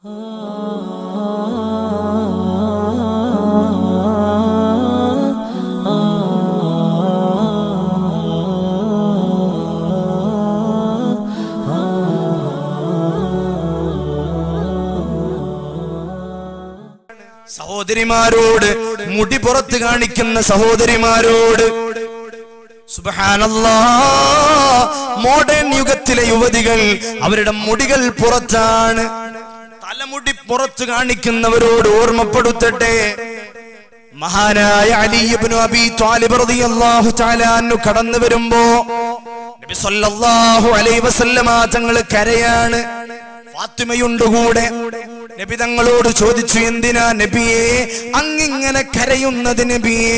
സഹോദരിമാരോട് മുടി പുറത്ത് കാണിക്കുന്ന സഹോദരിമാരോട് സുബ്ഹാനല്ലാ മോഡേൺ യുഗത്തിലെ യുവതികൾ അവരുടെ മുടികൾ പുറത്താണ് തലമുടി പുറത്ത് കാണിക്കുന്നവരോട് ഓർമ്മപ്പെടുത്തട്ടെ മഹാനായ അലിയബ്നു അബി ത്വാലിബ് റളിയല്ലാഹു തആല അൻഹു കടന്നു വരുമ്പോ നബി സല്ലല്ലാഹു അലൈഹി വസല്ലമ തങ്ങൾ കരയാണ് ഫാത്തിമയുണ്ട് കൂടെ നബി തങ്ങളോട് ചോദിച്ചു എന്തിനാ നബിയെ അങ്ങിങ്ങനെ കരയുന്നത് നബിയേ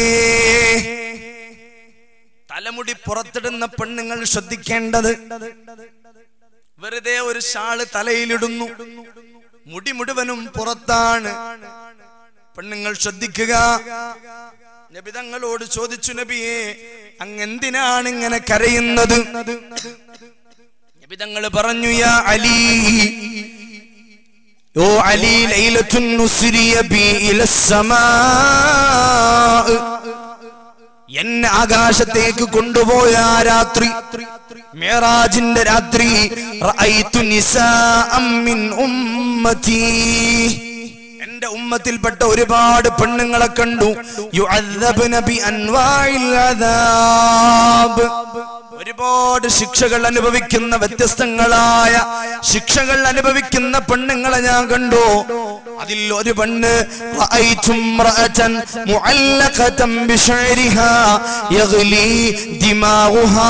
തലമുടി പുറത്തിടുന്ന പെണ്ണുങ്ങൾ ശ്രദ്ധിക്കേണ്ടത് വെറുതെ ഒരു ഷാള് തലയിലിടുന്നു മുടി മുഴുവനും പുറത്താണ് പെണ്ണുങ്ങൾ ശ്രദ്ധിക്കുക നബിതങ്ങളോട് ചോദിച്ചു നബിയെ അങ്ങെന്തിനാണ് ഇങ്ങനെ കരയുന്നത് നബിതങ്ങൾ പറഞ്ഞു യാ അലി ഓ അലി ലൈലത്തുൻ നുസ്രിയ ബി ഇലസ്സമാ എന്നെ ആകാശത്തേക്ക് കൊണ്ടുപോയ ആ രാത്രി മേറാജിന്റെ രാത്രി റഅയ്തു നിസാഅം മിൻ ഉമ്മതി എന്റെ ഉമ്മത്തിൽപ്പെട്ട ഒരുപാട് പെണ്ണുങ്ങളെ കണ്ടു യുഅദ്ദബ്ന ബി അൻവാഇൽ അദാബ് ഒരുപാട് ശിക്ഷകൾ അനുഭവിക്കുന്ന വ്യത്യസ്തങ്ങളായ ശിക്ഷകൾ അനുഭവിക്കുന്ന പെണ്ണുങ്ങളെ ഞാൻ കണ്ടു അതിൽ ഒരു പെണ്ണ് റഅയ്തു ഇംറഅതൻ മുഅല്ലഖതൻ ബിശഅരിഹാ യഗ്ലി ദിമാഉഹാ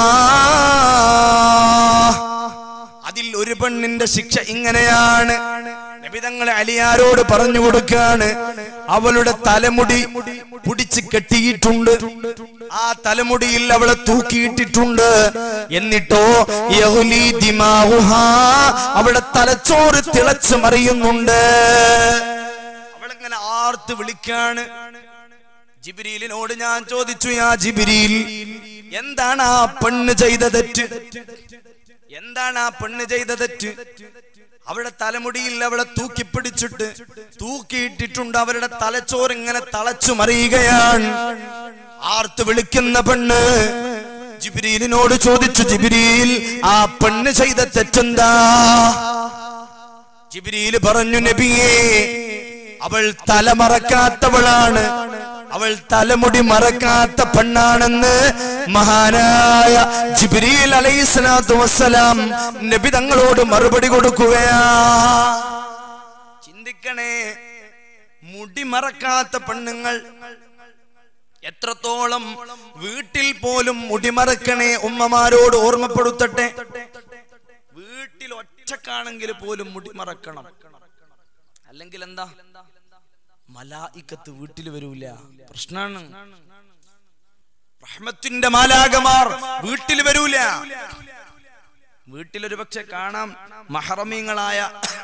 അതിൽ ഒരു പെണ്ണിന്റെ ശിക്ഷ ഇങ്ങനെയാണ് നബിതങ്ങളെ അലിയാരോട് പറഞ്ഞു കൊടുക്കാണ് അവളുടെ തലമുടി പിടിച്ച് കെട്ടിയിട്ടുണ്ട് ആ തലമുടിയിൽ അവളെ തൂക്കിയിട്ടിട്ടുണ്ട് എന്നിട്ടോ യഹുലി ദിമാഹുഹാ അവളുടെ തലച്ചോറ് തിളച്ചു മറിയുന്നുണ്ട് അവളെങ്ങനെ ആർത്ത് വിളിക്കാണ് ജിബിരിയിലിനോട് ഞാൻ ചോദിച്ചു യാ ജിബിരിയിൽ എന്താണ് ആ പെണ്ണ് ചെയ്ത തെറ്റ് എന്താണ് ആ പെണ്ണ് ചെയ്ത തെറ്റ് അവളുടെ തലമുടിയിൽ അവളെ തൂക്കിപ്പിടിച്ചിട്ട് തൂക്കിയിട്ടിട്ടുണ്ട് അവരുടെ തലച്ചോറ് ഇങ്ങനെ തളച്ചു മറിയുകയാണ് ആർത്ത് വിളിക്കുന്ന പെണ്ണ് ജിബിരിയിലിനോട് ചോദിച്ചു ജിബിരിയിൽ ആ പെണ്ണ് ചെയ്ത തെറ്റെന്താ ജിബിരിയിൽ പറഞ്ഞു നബിയേ അവൾ തലമറക്കാത്തവളാണ് അവൾ തലമുടി മറക്കാത്ത പെണ്ണാണെന്ന് മഹാനായ ജിബ്രീൽ അലൈഹിസ്സലാത്തു വസ്സലാം നബി തങ്ങളോട് മറുപടി കൊടുക്കുകയാ ചിന്തിക്കണേ മുടി മറക്കാത്ത പെണ്ണുങ്ങൾ എത്രത്തോളം വീട്ടിൽ പോലും മുടി മറക്കണേ ഉമ്മമാരോട് ഓർമ്മപ്പെടുത്തട്ടെ വീട്ടിൽ ഒറ്റക്കാണെങ്കിൽ പോലും മുടി മറക്കണം അല്ലെങ്കിൽ എന്താ മലായിക്കത്ത് വീട്ടിൽ വരൂല പ്രശ്നാണ് റഹ്മത്തിന്റെ മാലാകമാർ വീട്ടിൽ വരൂല വീട്ടിൽ ഒരു പക്ഷെ കാണാം മഹറമീങ്ങളായ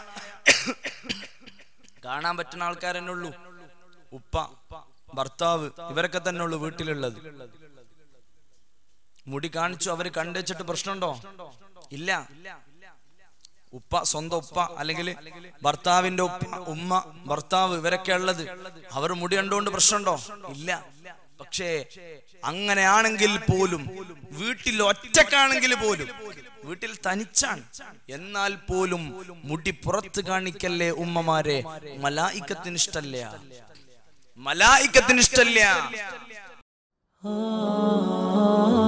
കാണാൻ പറ്റുന്ന ആൾക്കാരെന്നെ ഉള്ളൂ ഉപ്പ ഭർത്താവ് ഇവരൊക്കെ തന്നെ ഉള്ളൂ വീട്ടിലുള്ളത് മുടി കാണിച്ചു അവര് കണ്ടുവച്ചിട്ട് പ്രശ്നമുണ്ടോ ഇല്ല ഉപ്പ സ്വന്തം ഉപ്പ അല്ലെങ്കിൽ ഭർത്താവിന്റെ ഉപ്പ ഉമ്മ ഭർത്താവ് ഇവരൊക്കെ ഉള്ളത് അവർ മുടി കണ്ടുകൊണ്ട് പ്രശ്നമുണ്ടോ ഇല്ല പക്ഷേ അങ്ങനെയാണെങ്കിൽ പോലും വീട്ടിൽ ഒറ്റക്കാണെങ്കിൽ പോലും വീട്ടിൽ തനിച്ചാണ് എന്നാൽ പോലും മുടി പുറത്ത് കാണിക്കല്ലേ ഉമ്മമാരെ മലായിക്കത്തിന് ഇഷ്ടല്ല മലായിക്കത്തിന് ഇഷ്ടല്ല